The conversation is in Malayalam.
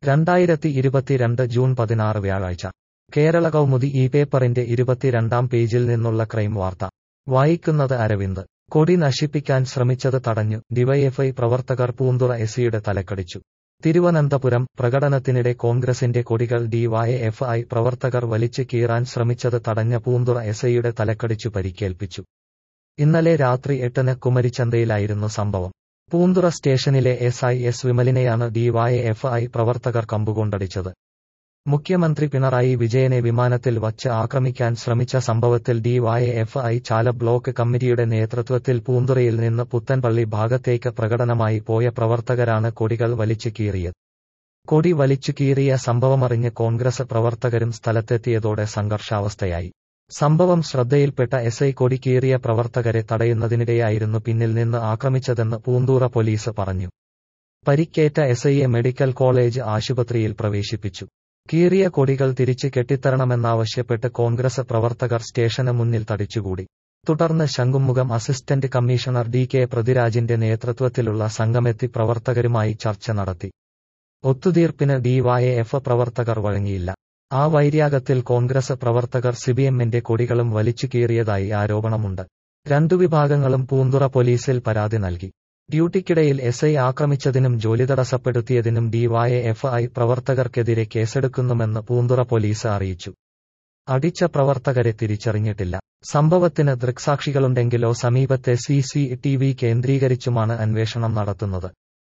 രണ്ടായിരത്തി ഇരുപത്തിരണ്ട് ജൂൺ പതിനാറ് വ്യാഴാഴ്ച കേരള കൗമുദി ഈ പേപ്പറിന്റെ ഇരുപത്തിരണ്ടാം പേജിൽ നിന്നുള്ള ക്രൈം വാർത്ത വായിക്കുന്നത് അരവിന്ദ് കൊടി നശിപ്പിക്കാൻ ശ്രമിച്ചത് തടഞ്ഞു ഡിവൈഎഫ്ഐ പ്രവർത്തകർ പൂന്തുറ എസിയുടെ തലക്കടിച്ചു തിരുവനന്തപുരം പ്രകടനത്തിനിടെ കോൺഗ്രസിന്റെ കൊടികൾ ഡിവൈഎഫ്ഐ പ്രവർത്തകർ വലിച്ചു കീറാൻ ശ്രമിച്ചത് തടഞ്ഞ പൂന്തുറ എസ്ഐയുടെ തലക്കടിച്ചു പരിക്കേൽപ്പിച്ചു ഇന്നലെ രാത്രി എട്ടിന് കുമരിച്ചന്തയിലായിരുന്നു സംഭവം പൂന്തുറ സ്റ്റേഷനിലെ എസ് ഐ എസ് വിമലിനെയാണ് ഡിവൈഎഫ്ഐ പ്രവർത്തകർ കമ്പുകൊണ്ടടിച്ചത് മുഖ്യമന്ത്രി പിണറായി വിജയനെ വിമാനത്തിൽ വച്ച് ആക്രമിക്കാൻ ശ്രമിച്ച സംഭവത്തിൽ ഡിവൈഎഫ്ഐ ചാല ബ്ലോക്ക് കമ്മിറ്റിയുടെ നേതൃത്വത്തിൽ പൂന്തുറയിൽ നിന്ന് പുത്തൻപള്ളി ഭാഗത്തേക്ക് പ്രകടനമായി പോയ പ്രവർത്തകരാണ് കൊടികൾ വലിച്ചു കീറിയത് കൊടി വലിച്ചു കീറിയ സംഭവമറിഞ്ഞ് കോൺഗ്രസ് പ്രവർത്തകരും സ്ഥലത്തെത്തിയതോടെ സംഘർഷാവസ്ഥയായി സംഭവം ശ്രദ്ധയിൽപ്പെട്ട എസ് ഐ കൊടി കീറിയ പ്രവർത്തകരെ തടയുന്നതിനിടെയായിരുന്നു പിന്നിൽ നിന്ന് ആക്രമിച്ചതെന്ന് പൂന്തൂറ പോലീസ് പറഞ്ഞു പരിക്കേറ്റ എസ് ഐയെ മെഡിക്കൽ കോളേജ് ആശുപത്രിയിൽ പ്രവേശിപ്പിച്ചു കീറിയ കൊടികൾ തിരിച്ചു കെട്ടിത്തരണമെന്നാവശ്യപ്പെട്ട് കോൺഗ്രസ് പ്രവർത്തകർ സ്റ്റേഷന് മുന്നിൽ തടിച്ചുകൂടി തുടർന്ന് ശംഖുമുഖം അസിസ്റ്റന്റ് കമ്മീഷണർ ഡി കെ പ്രതിരാജിന്റെ നേതൃത്വത്തിലുള്ള സംഘമെത്തി പ്രവർത്തകരുമായി ചർച്ച നടത്തി ഒത്തുതീർപ്പിന് ഡിവൈഎഫ് പ്രവർത്തകർ വഴങ്ങിയില്ല ആ വൈര്യാഗത്തിൽ കോൺഗ്രസ് പ്രവർത്തകർ സിബിഎമ്മിന്റെ കൊടികളും വലിച്ചു കീറിയതായി ആരോപണമുണ്ട് രണ്ടു വിഭാഗങ്ങളും പൂന്തുറ പോലീസിൽ പരാതി നൽകി ഡ്യൂട്ടിക്കിടയിൽ എസ് ഐ ആക്രമിച്ചതിനും ജോലി തടസ്സപ്പെടുത്തിയതിനും ഡിവൈഎഫ്ഐ പ്രവർത്തകർക്കെതിരെ കേസെടുക്കുന്നുമെന്ന് പൂന്തുറ പോലീസ് അറിയിച്ചു അടിച്ച പ്രവർത്തകരെ തിരിച്ചറിഞ്ഞിട്ടില്ല സംഭവത്തിന് ദൃക്സാക്ഷികളുണ്ടെങ്കിലോ സമീപത്തെ സി സി ടി വി കേന്ദ്രീകരിച്ചുമാണ് അന്വേഷണം നടത്തുന്നത്